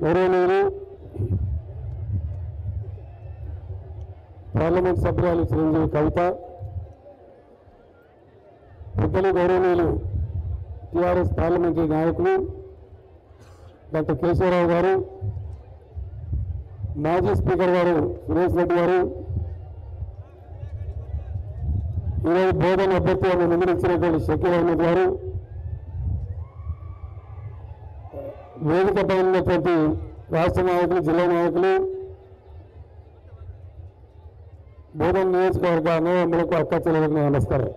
గౌరవనీయులు పార్లమెంట్ సభ్యురాలు చిరంజీవి కవిత పెద్దలు గౌరవనీయులు టీఆర్ఎస్ పార్లమెంటరీ నాయకులు డాక్టర్ కేశవరావు గారు మాజీ స్పీకర్ గారు సురేష్ రెడ్డి గారు ఈరోజు బోధన అభ్యర్థిగా ముందునిచ్చినటువంటి షకీర్ అహ్మద్ గారు వేదిక పైన ఉన్నటువంటి రాష్ట్ర నాయకులు జిల్లా నాయకులు బోధన నియోజకవర్గ అన్నదమ్ములకు అక్క చెల్లెలకు నమస్కారం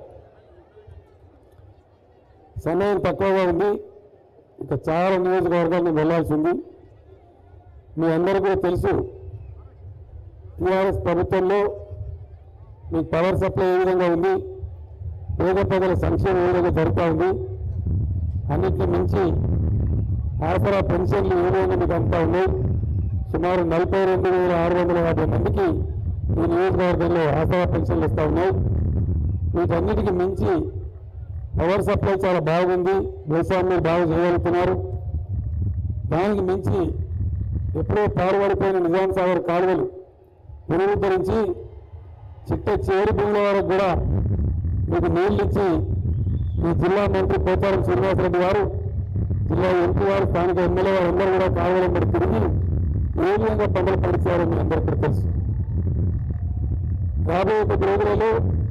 సమయం తక్కువగా ఉంది ఇంకా చాలా నియోజకవర్గాలను వెళ్లాల్సి ఉంది మీ అందరికీ కూడా తెలుసు టీఆర్ఎస్ ప్రభుత్వంలో మీకు పవర్ సప్లై ఏ విధంగా ఉంది పేద ప్రజల సంక్షేమం ఏ విధంగా జరుగుతూ ఉంది అన్నిటిని మించి ఆసరా పెన్షన్లు ఏ విధంగా మీకు అంతా ఉన్నాయి సుమారు నలభై రెండు వేల ఆరు వందల యాభై మందికి ఈ నియోజకవర్గంలో ఆసరా పెన్షన్లు ఇస్తూ ఉన్నాయి వీటన్నిటికీ మించి పవర్ సప్లై చాలా బాగుంది వ్యవసాయం మీరు బాగా చేయగలుగుతున్నారు దానికి మించి ఎప్పుడో పాడుపడిపోయిన నిజాం సాగర్ కాలువలు పునరుద్ధరించి చిట్ట చేరు భూముల వరకు కూడా మీకు నీళ్లు ఇచ్చి ఈ జిల్లా మంత్రి పోతారం శ్రీనివాసరెడ్డి గారు జిల్లా ఎంపీ గారు స్థానిక ఎమ్మెల్యే గారు అందరూ కూడా కాలువల మీద తిరిగి ఏ విధంగా పంటలు పండించారో మీ అందరికీ కూడా తెలుసు రాబోయే కొద్ది రోజులలో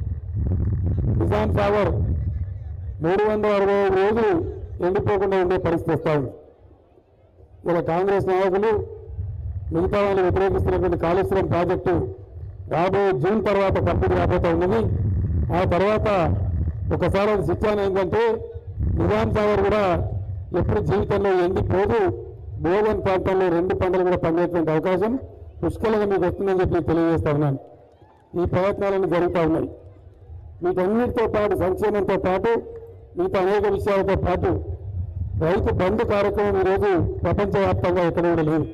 నిజాం సాగర్ మూడు వందల అరవై ఐదు రోజులు ఎండిపోకుండా ఉండే పరిస్థితి వస్తా ఉంది ఇలా కాంగ్రెస్ నాయకులు మిగతా వాళ్ళు వ్యతిరేకిస్తున్నటువంటి కాళేశ్వరం ప్రాజెక్టు రాబోయే జూన్ తర్వాత కంప్లీట్ కాబోతా ఉన్నది ఆ తర్వాత ఒకసారి అది శిక్షణ ఏంటంటే నిజాం సాగర్ కూడా ఎప్పుడు జీవితంలో ఎండిపోదు భోగన్ ప్రాంతంలో రెండు పంటలు కూడా పండేటువంటి అవకాశం పుష్కలంగా మీకు వస్తుందని చెప్పి నేను తెలియజేస్తా ఉన్నాను ఈ ప్రయత్నాలన్నీ జరుగుతూ ఉన్నాయి వీటన్నిటితో పాటు సంక్షేమంతో పాటు మిగతా అనేక విషయాలతో పాటు రైతు బంధు కార్యక్రమం ఈరోజు ప్రపంచవ్యాప్తంగా ఎక్కడ కూడా లేదు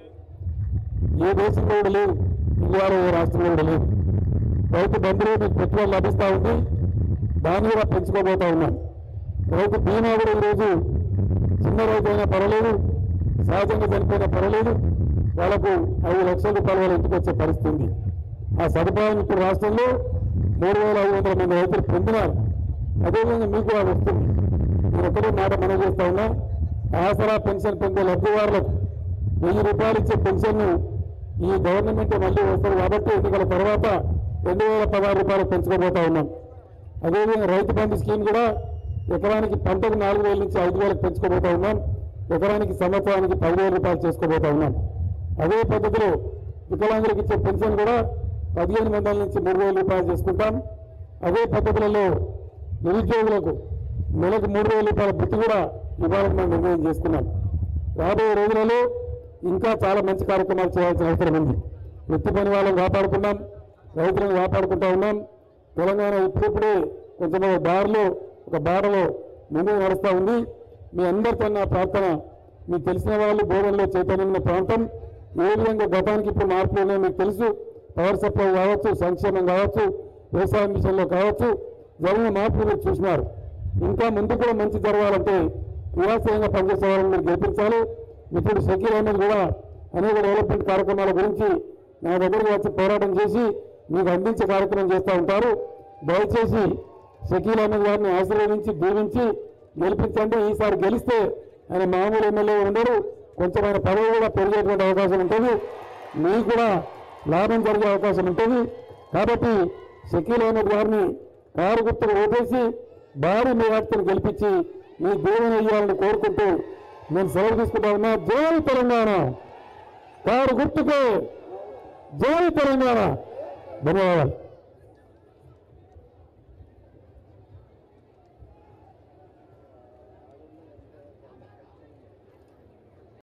ఏ దేశంలో కూడా లేదు ఇండియాలో ఏ రాష్ట్రంలో కూడా లేదు రైతు బంధులో మీకు పెట్టుబడి లభిస్తూ ఉంది దాన్ని కూడా పెంచుకోబోతా ఉన్నాం రైతు బీమా కూడా ఈరోజు చిన్న రైతు అయినా పర్వాలేదు సహజంగా చనిపోయినా పర్వాలేదు వాళ్ళకు ఐదు లక్షల రూపాయల వాళ్ళ ఇంటికి వచ్చే పరిస్థితి ఉంది ఆ సదుపాయం ఇప్పుడు రాష్ట్రంలో మూడు వేల ఐదు వందల మంది రైతులు పొందినారు అదేవిధంగా మీకు కూడా వస్తుంది నేను ఒకటే మాట మనం చేస్తా ఉన్నా ఆసరా పెన్షన్ పొందే లబ్ధిదారులకు వెయ్యి రూపాయలు ఇచ్చే పెన్షన్ను ఈ గవర్నమెంట్ మళ్ళీ వస్తారు కాబట్టి ఎన్నికల తర్వాత రెండు వేల పదహారు రూపాయలు పెంచుకోబోతా ఉన్నాం అదేవిధంగా రైతు బంధు స్కీమ్ కూడా ఎకరానికి పంటకు నాలుగు వేల నుంచి ఐదు వేలకు పెంచుకోబోతా ఉన్నాం ఎకరానికి సంవత్సరానికి పదివేల రూపాయలు చేసుకోబోతా ఉన్నాం అదే పద్ధతిలో వికలాంగులకు ఇచ్చే పెన్షన్ కూడా పదిహేను వందల నుంచి మూడు వేల రూపాయలు చేసుకుంటాం అదే పద్ధతులలో నిరుద్యోగులకు నెలకు మూడు వేల రూపాయల వృత్తి కూడా ఇవ్వాలని మనం నిర్ణయం చేసుకున్నాం రాబోయే రోజులలో ఇంకా చాలా మంచి కార్యక్రమాలు చేయాల్సిన అవసరం ఉంది వృత్తి పని వాళ్ళని కాపాడుకున్నాం రైతులను కాపాడుకుంటా ఉన్నాం తెలంగాణ ఇప్పుడిప్పుడే కొంచెం ఒక దారిలో ఒక బాటలో ముందుకు నడుస్తూ ఉంది మీ అందరితో నా ప్రార్థన మీకు తెలిసిన వాళ్ళు బోధనలో చైతన్యం ఉన్న ప్రాంతం ఏ విధంగా గతానికి ఇప్పుడు మార్పులు ఉన్నాయో మీకు తెలుసు పవర్ సప్లై కావచ్చు సంక్షేమం కావచ్చు వ్యవసాయ మిషన్లో కావచ్చు జరిగిన మార్పులు మీరు చూసినారు ఇంకా ముందు కూడా మంచి జరగాలంటే క్రియాశీలంగా పనిచేసే వాళ్ళని మీరు గెలిపించాలి ఇప్పుడు షకీర్ అహ్మద్ కూడా అనేక డెవలప్మెంట్ కార్యక్రమాల గురించి నా దగ్గరకు వచ్చి పోరాటం చేసి మీకు అందించే కార్యక్రమం చేస్తూ ఉంటారు దయచేసి షకీల్ అహ్మద్ గారిని ఆశీర్వదించి దీవించి గెలిపించండి ఈసారి గెలిస్తే ఆయన మామూలు ఎమ్మెల్యే ఉండరు కొంచెం ఆయన పదవి కూడా పెరిగేటువంటి అవకాశం ఉంటుంది మీకు కూడా లాభం జరిగే అవకాశం ఉంటుంది కాబట్టి షకీల్ అహ్మద్ గారిని కారు గుర్తులు ఓటేసి భారీ మెజార్టీని గెలిపించి మీ దేవుని ఇవ్వాలని కోరుకుంటూ నేను సెలవు తీసుకుంటా ఉన్నా జై తెలంగాణ కారు గుర్తుకు జై తెలంగాణ ధన్యవాదాలు